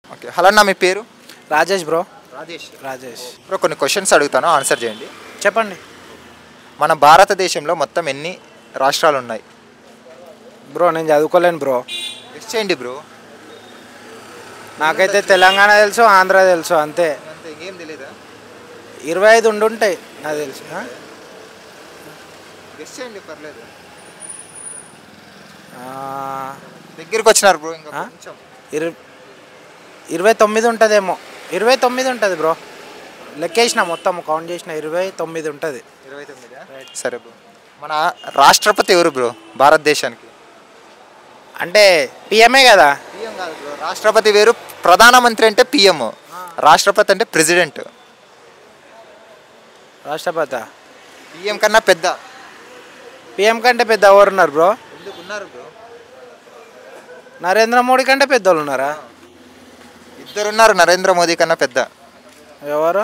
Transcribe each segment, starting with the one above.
Okay hello అన్న మీ పేరు రాజేష్ బ్రో రాజేష్ రాజేష్ బ్రో కొన్ని క్వశ్చన్స్ అడుగుతాను ఆన్సర్ చేయండి చెప్పండి మన భారతదేశంలో మొత్తం ఎన్ని రాష్ట్రాలు ఉన్నాయి బ్రో నేను చదువుకోలేను బ్రో గెస్ట్ చేయండి బ్రో నాకైతే తెలంగాణ తెలుసు ఆంధ్ర తెలుసు అంతే అంతే ఇంకేం తెలియదా ఇరవై ఐదు ఉండుంటాయి నాకు తెలుసు ఆ? గెస్ట్ చేయండి పర్లేదు ఆ, దగ్గరికి వచ్చినారు బ్రో ఇంకా ఆ? కొంచెం ఇరు ఇరవై తొమ్మిది ఉంటుందేమో ఇరవై తొమ్మిది ఉంటుంది బ్రో లెక్కేసిన మొత్తం కౌంట్ చేసిన ఇరవై తొమ్మిది ఉంటుంది ఇరవై తొమ్మిదా సరే బ్రో మన రాష్ట్రపతి ఎవరు బ్రో భారతదేశానికి అంటే పిఎంఏ కదా పిఎం కాదు బ్రో రాష్ట్రపతి వేరు ప్రధానమంత్రి అంటే పిఎం రాష్ట్రపతి అంటే ప్రెసిడెంట్ రాష్ట్రపతి పిఎం కన్నా పెద్ద పిఎం కంటే పెద్ద ఎవరు ఉన్నారు బ్రో ఎందుకు ఉన్నారు బ్రో నరేంద్ర మోడీ కంటే పెద్దోళ్ళు ఉన్నారా ఇద్దరు ఉన్నారు నరేంద్ర మోదీ కన్నా పెద్ద ఎవరు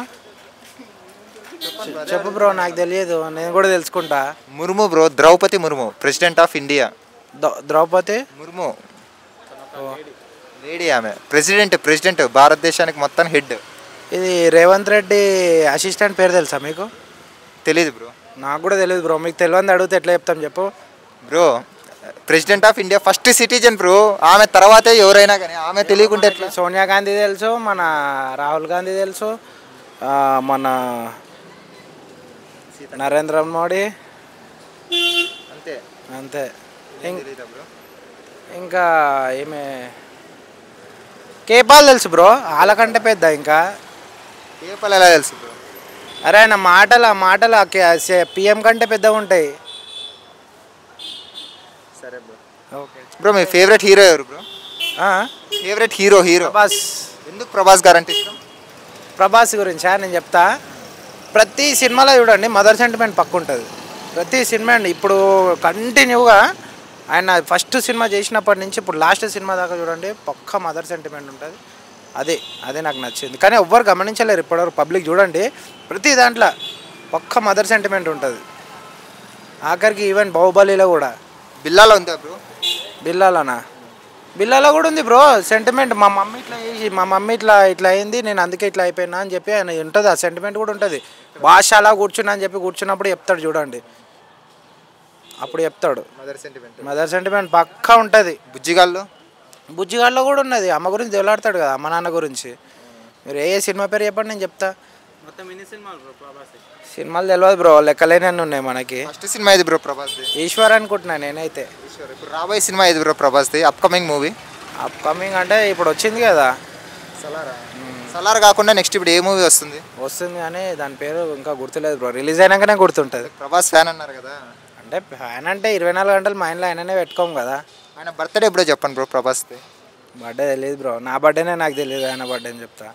చెప్పు బ్రో నాకు తెలియదు నేను కూడా తెలుసుకుంటా Murmu bro Draupadi Murmu president of India ద్రౌ- ద్రౌపది ముర్ము లేడీ ఆమె ప్రెసిడెంట్ ప్రెసిడెంట్ భారతదేశానికి మొత్తం హెడ్ ఇది రేవంత్ రెడ్డి అసిస్టెంట్ పేరు తెలుసా మీకు తెలియదు బ్రో నాకు కూడా తెలియదు బ్రో మీకు తెలియదు అడిగితే ఎట్లా చెప్తాం చెప్పు bro president of India first citizen bro ఆమె తర్వాతే ఎవరైనా కానీ ఆమె తెలియకుంటే ఎట్లా సోనియా గాంధీ తెలుసు మన రాహుల్ గాంధీ తెలుసు ఆ, మన నరేంద్ర మోడీ అంతే అంతే ఇం- తెలీదా బ్రో ఇంకా ఏమే కేపాల్ తెలుసు బ్రో వాళ్ళకంటే పెద్ద ఇంకా పేపల్ ఎలా తెలుసు బ్రో అరే ఆయన మాటలు ఆ మాటలు పిఎం కంటే పెద్దగా ఉంటాయి సరే బ్రో ఓకే బ్రో మీ ఫేవరెట్ హీరో ఎవరు bro favourite hero hero Prabhas ఎందుకు ప్రభాస్ గారు అంటే ఇష్టం ప్రభాస్ గురించా నేను చెప్తా ప్రతి సినిమాలో చూడండి మదర్ సెంటిమెంట్ పక్క ఉంటుంది ప్రతి సినిమా అండి ఇప్పుడు కంటిన్యూగా ఆయన ఫస్ట్ సినిమా చేసినప్పటి నుంచి ఇప్పుడు లాస్ట్ సినిమా దాకా చూడండి పక్క మదర్ సెంటిమెంట్ ఉంటుంది అదే అదే నాకు నచ్చింది కానీ ఎవ్వరు గమనించలేరు ఇప్పటివరకు పబ్లిక్ చూడండి ప్రతి దాంట్లో పక్క మదర్ సెంటిమెంట్ ఉంటుంది ఆఖరికి ఈవెన్ బాహుబలిలో కూడా బిల్లాలో ఉందా బ్రో బిల్లాలనా బిల్లాలో కూడా ఉంది బ్రో సెంటిమెంట్ మా మమ్మీ ఇట్లా చేసి మా మమ్మీ ఇట్లా ఇట్లా అయింది నేను అందుకే ఇట్లా అయిపోయినా అని చెప్పి ఆయన ఉంటుంది ఆ సెంటిమెంట్ కూడా ఉంటుంది భాష అలా కూర్చున్నా అని చెప్పి కూర్చున్నప్పుడు చెప్తాడు చూడండి అప్పుడు చెప్తాడు మదర్ సెంటిమెంట్ మదర్ సెంటిమెంట్ పక్కా ఉంటుంది బుజ్జిగాళ్ళు బుజ్జిగాల్లో కూడా ఉన్నది అమ్మ గురించి దేవులాడతాడు కదా అమ్మ నాన్న గురించి మీరు ఏ ఏ సినిమా పేరు చెప్పండి నేను చెప్తా సినిమాలు తెలియదు బ్రో లెక్కలేనన్ని ఉన్నాయి మనకి ఫస్ట్ సినిమా ఇది బ్రో ప్రభాస్ది ఈశ్వర్ అనుకుంటున్నా నేనైతే ఈశ్వర్ ఇప్పుడు రాబోయే సినిమా ఇది బ్రో ప్రభాస్ది అప్కమింగ్ మూవీ అప్కమింగ్ అంటే ఇప్పుడు వచ్చింది కదా సలారా సలార్ కాకుండా నెక్స్ట్ ఇప్పుడు ఏ మూవీ వస్తుంది వస్తుంది కానీ దాని పేరు ఇంకా గుర్తులేదు బ్రో రిలీజ్ అయినాకనే గుర్తుంటుంది ప్రభాస్ ఫ్యాన్ అన్నారు కదా అంటే ఫ్యాన్ అంటే ఇరవై నాలుగు గంటలు మా ఇంట్లో ఆయననే పెట్టుకోం కదా ఆయన బర్త్డే ఎప్పుడో చెప్పండి బ్రో ప్రభాస్ది బర్త్డే తెలియదు బ్రో నా బర్త్డేనే నాకు తెలియదు ఆయన బర్త్డే అని చెప్తా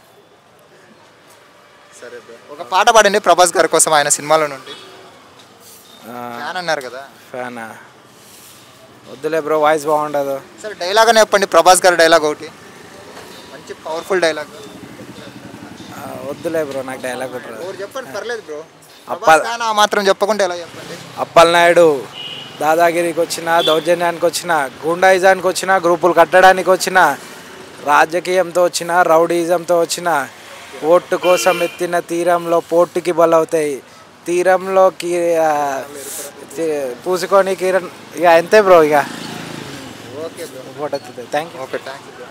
సరే బ్రో ఒక పాట పాడండి ప్రభాస్ గారి కోసం ఆయన సినిమాలో నుండి ఆ, ఫ్యాన్ అన్నారు కదా ఫ్యానా వద్దులే బ్రో వాయిస్ బాగుండదు సరే డైలాగ్ అని చెప్పండి ప్రభాస్ గారి డైలాగ్ ఒకటి మంచి పవర్ఫుల్ డైలాగ్ ఆ, వద్దులే బ్రో నాకు డైలాగ్ కుట్టరు ఒకటి చెప్పండి పర్లేదు బ్రో అప్ప- ప్రభాస్ ఫ్యాన్ ఆ మాత్రం చెప్పకుండా ఎలా చెప్పండి అప్పలనాయుడు దాదాగిరికి వచ్చిన దౌర్జన్యానికి వచ్చిన గూండాయిజానికి వచ్చిన గ్రూపులు కట్టడానికి వచ్చిన రాజకీయంతో వచ్చిన రౌడీజంతో వచ్చిన ఓటు కోసం ఎత్తిన తీరంలో పోర్టుకి బలవుతాయి తీరంలో కీ ఆ, తీ- పూసుకొని కీర ఇక అంతే బ్రో ఇక okay bro photo thank you okay thank you